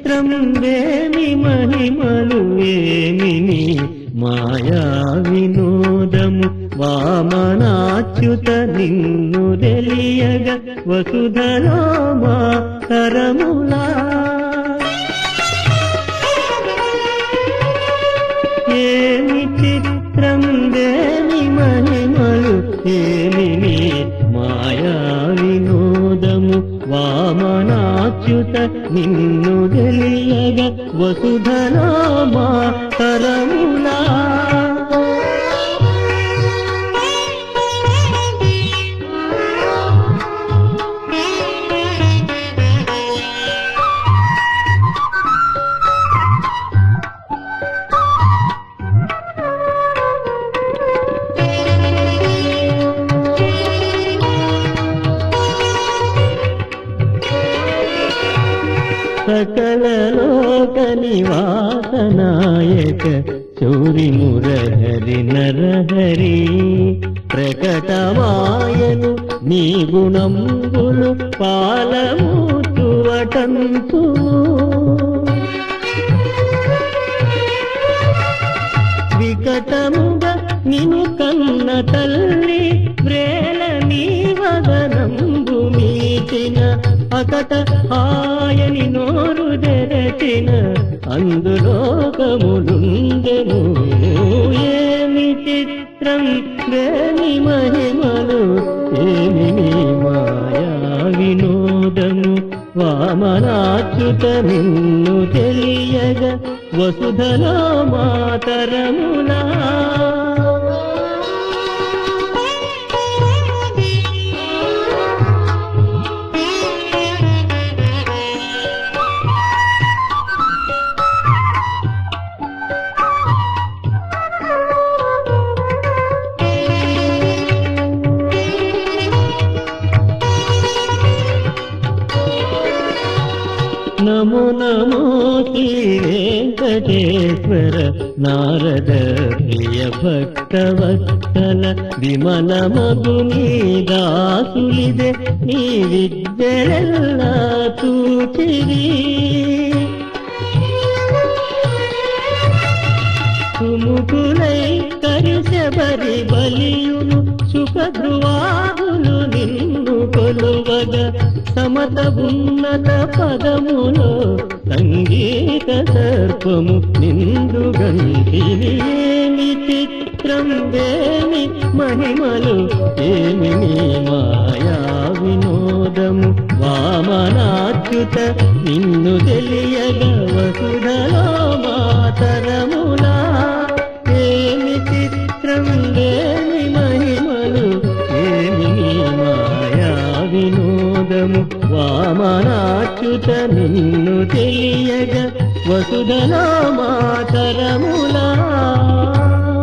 చిత్రం వేమి మహిమలు ఏమి నీ మాయా వినోదము వామనాచ్యుత నిన్ను తెలియగ వసుధలో మా తరములా ఏమి చిత్రం దేని మహిమలు ఏమి నీ మాయా వినోదము వామనాచ్యుత నిన్ను తెలియగ వసుధలో మా తరములా సకల లోక నివాస నాయక చౌరి మురహరి నరహరి ప్రకటమాయను నీ గుణంబులు పాలమూచువటంతు వికటముగా నిను కన్న తల్లి వ్రేల నీ వదనంబు మీచిన అకట ఆయని నోరు తెరచిన అందులోకములుండెను ఏమి చిత్రం వేని మహిమలు ఏమి నీ మాయా వినోదము వామనాచ్యుత నిన్ను తెలియగ వసుధలో మాతరములా నమో నమో శ్రీ వెంకటేశ్వర నారద ప్రియ భక్త వత్సల విమల మగుని దాసులిదే నీ విద్యలెల్లా చూచిరి సుముఖులై కరిశబరి బలియును సుఖధ్రువాదులు నిన్ను కొలువగ సమత ఉన్నత పదములో సంగీత సర్పము నిందు గంటిని చిత్రం వేమి మహిమలు ఏమి నీ మాయా వినోదము వామనాచ్యుత నిన్ను తెలియగ వసుధలో మాతరములా ఏమి చిత్రం ఏమి మహిమలు ఏమి నీ మాయా వినోదము వామనాచ్యుత నిన్ను తెలియగ వసుధలో మాతరములా